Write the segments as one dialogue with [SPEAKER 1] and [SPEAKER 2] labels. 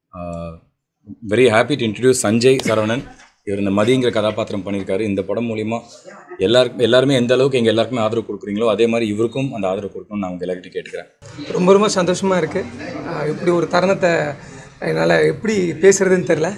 [SPEAKER 1] very happy to introduce Sanjay Saravanan இவர் இந்த மதிங்கிற கதாபாத்திரம் பண்ணியிருக்காரு இந்த படம் மூலிமா எல்லாருக்கும் எல்லாருமே எந்த அளவுக்கு எங்கள் எல்லாருக்குமே ஆதரவு கொடுக்குறீங்களோ அதே மாதிரி இவருக்கும் அந்த ஆதரவு கொடுக்கணும்னு நான் உங்கள் எல்லார்கிட்டையும் கேட்டுக்கிறேன்
[SPEAKER 2] ரொம்ப ரொம்ப சந்தோஷமாக இருக்குது இப்படி ஒரு தருணத்தை என்னால் எப்படி பேசுகிறதுன்னு தெரில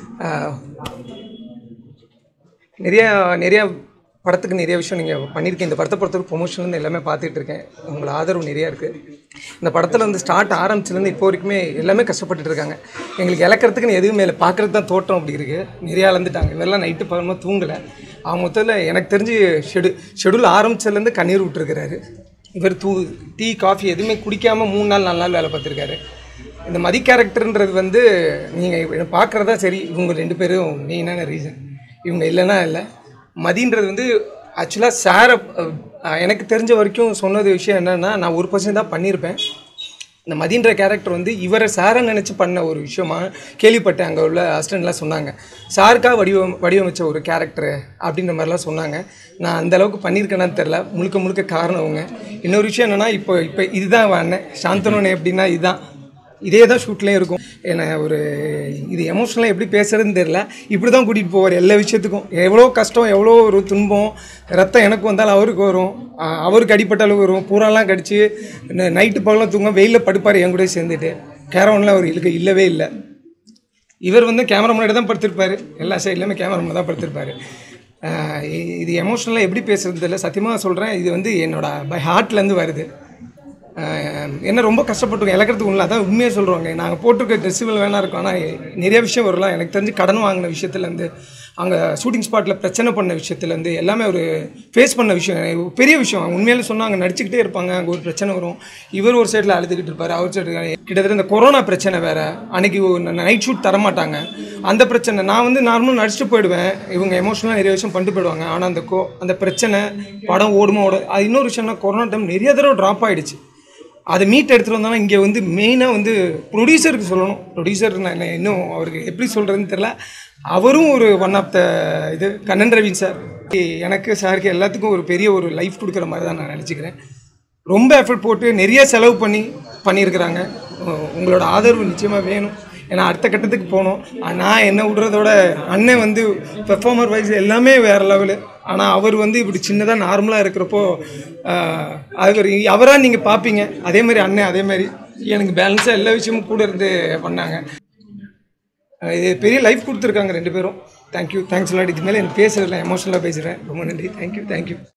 [SPEAKER 2] நிறையா நிறையா படத்துக்கு நிறைய விஷயம் நீங்கள் பண்ணியிருக்கீங்க இந்த படத்தை பொறுத்தவரைக்கும் ப்ரொமோஷன்லேருந்து எல்லாமே பார்த்துட்டு இருக்கேன் உங்களோட ஆதரவு நிறையா இருக்குது இந்த படத்தில் வந்து ஸ்டார்ட் ஆரம்பிச்சிலேருந்து இப்போ வரைக்குமே எல்லாமே கஷ்டப்பட்டுட்டு இருக்காங்க எங்களுக்கு இழக்கிறதுக்குன்னு எதுவுமே இல்லை பார்க்குறது தான் தோட்டம் அப்படி இருக்குது நிறையா இழந்துட்டாங்க இவரெல்லாம் நைட்டு பகலமாக தூங்கலை அவங்க மொத்தத்தில் எனக்கு தெரிஞ்சு ஷெடு ஷெடியூல் ஆரம்பிச்சதுலேருந்து கண்ணீர் விட்டுருக்கிறாரு இவர் தூ டீ காஃபி எதுவுமே குடிக்காமல் மூணு நாள் நாலு நாள் வேலை பார்த்துருக்காரு இந்த மதி கேரக்டர்ன்றது வந்து நீங்கள் பார்க்குறதா சரி இவங்க ரெண்டு பேரும் மெயினான ரீசன் இவங்க இல்லைன்னா இல்லை மதின்றது வந்து ஆக்சுவலாக சாரை எனக்கு தெரிஞ்ச வரைக்கும் சொன்னது விஷயம் என்னென்னா நான் ஒரு பர்சன்ட் தான் பண்ணியிருப்பேன் இந்த மதின்ற கேரக்டர் வந்து இவரை சாரை நினச்சி பண்ண ஒரு விஷயமா கேள்விப்பட்டேன் அங்கே உள்ள அசிஸ்டண்ட்லாம் சொன்னாங்க சாருக்காக வடிவம் வடிவமைச்ச ஒரு கேரக்டர் அப்படின்ற மாதிரிலாம் சொன்னாங்க நான் அந்த அளவுக்கு பண்ணியிருக்கேனான்னு தெரில முழுக்க முழுக்க காரணம் அவங்க இன்னொரு விஷயம் என்னென்னா இப்போ இப்போ இதுதான் அண்ணன் சாந்தனோன்னு எப்படின்னா இதுதான் இதே தான் ஷூட்லேயும் இருக்கும் ஏன்னா ஒரு இது எமோஷனலாக எப்படி பேசுறதுன்னு தெரில இப்படி தான் கூட்டிகிட்டு போவார் எல்லா விஷயத்துக்கும் எவ்வளோ கஷ்டம் எவ்வளோ ஒரு துன்பம் ரத்தம் எனக்கு வந்தாலும் அவருக்கு வரும் அஹ் அவருக்கு அடிப்பட்ட அளவு வரும் பூராலாம் கடிச்சு நைட்டு பகலாம் தூங்க வெயிலில் படுப்பார் என் கூட சேர்ந்துட்டு கேரவனில் அவர் இருக்கு இல்லவே இல்லை இவர் வந்து கேமரா முன்னாடி தான் படுத்திருப்பார் எல்லா சைட்லையுமே கேமரா முன்னாடி தான் படுத்திருப்பார் அஹ் இ- இது எமோஷ்னலாக எப்படி பேசுறது தெரியல சத்தியமாக சொல்கிறேன் இது வந்து என்னோட பை ஹார்ட்லேருந்து வருது அஹ் என்ன ரொம்ப கஷ்டப்பட்டு இழக்கிறதுக்கு உள்ள அதான் உண்மையாக சொல்கிறவங்க நாங்கள் போட்டிருக்க ட்ரெஸ்ஸுகள் வேணா இருக்கும் ஆனால் நிறைய விஷயம் வரலாம் எனக்கு தெரிஞ்சு கடன் வாங்கின விஷயத்துலேருந்து அங்கே ஷூட்டிங் ஸ்பாட்டில் பிரச்சனை பண்ண விஷயத்துலேருந்து எல்லாமே ஒரு ஃபேஸ் பண்ண விஷயம் பெரிய விஷயம் உண்மையிலே சொன்னால் அங்கே நடிச்சுக்கிட்டே இருப்பாங்க அங்கே ஒரு பிரச்சனை வரும் இவர் ஒரு சைடில் அழுதுகிட்டு இருப்பார் அவர் சைடு கிட்டத்தட்ட இந்த கொரோனா பிரச்சனை வேறு அன்னைக்கு நைட் ஷூட் தரமாட்டாங்க அந்த பிரச்சனை நான் வந்து நார்மலாக நடிச்சுட்டு போயிடுவேன் இவங்க எமோஷனலாக நிறைய விஷயம் பண்ணிட்டு போயிடுவாங்க ஆனால் அந்த கோ அந்த பிரச்சனை படம் ஓடுமா ஓட அது இன்னொரு விஷயம்னா கொரோனா டைம் நிறைய தடவை ட்ராப் ஆகிடுச்சு அதை மீட் எடுத்துகிட்டு வந்தாலும் இங்கே வந்து மெயினாக வந்து ப்ரொடியூசருக்கு சொல்லணும் ப்ரொடியூசர் நான் என்ன- இன்னும் அவருக்கு எப்படி சொல்கிறதுன்னு தெரில அவரும் ஒரு ஒன் ஆஃப் த இது கண்ணன் ரவீன் சார் எனக்கு சாருக்கு எல்லாத்துக்கும் ஒரு பெரிய ஒரு லைஃப் கொடுக்குற மாதிரி தான் நான் நினச்சிக்கிறேன் ரொம்ப எஃபர்ட் போட்டு நிறைய செலவு பண்ணி பண்ணியிருக்கிறாங்க உ- உங்களோட ஆதரவு நிச்சயமாக வேணும் ஏன்னா அடுத்த கட்டத்துக்கு போகணும் நான் என்ன விடுறதோட அண்ணன் வந்து பெர்ஃபார்மர் வைஸ் எல்லாமே வேறு லெவலு ஆனால் அவர் வந்து இப்படி சின்னதாக நார்மலாக இருக்கிறப்போ ஆஹ், அவர் அவராக நீங்கள் பார்ப்பீங்க அதே மாதிரி அண்ணன் அதே மாதிரி எனக்கு பேலன்ஸாக எல்லா விஷயமும் கூட இருந்து பண்ணாங்க ஆஹ், இது பெரிய லைஃப் கொடுத்துருக்காங்க ரெண்டு பேரும் தேங்க்யூ தேங்க்ஸ் லாட் இது மேலே எனக்கு பேசுறதில்ல எமோஷனலாக பேசுகிறேன் ரொம்ப நன்றி தேங்க்யூ தேங்க்யூ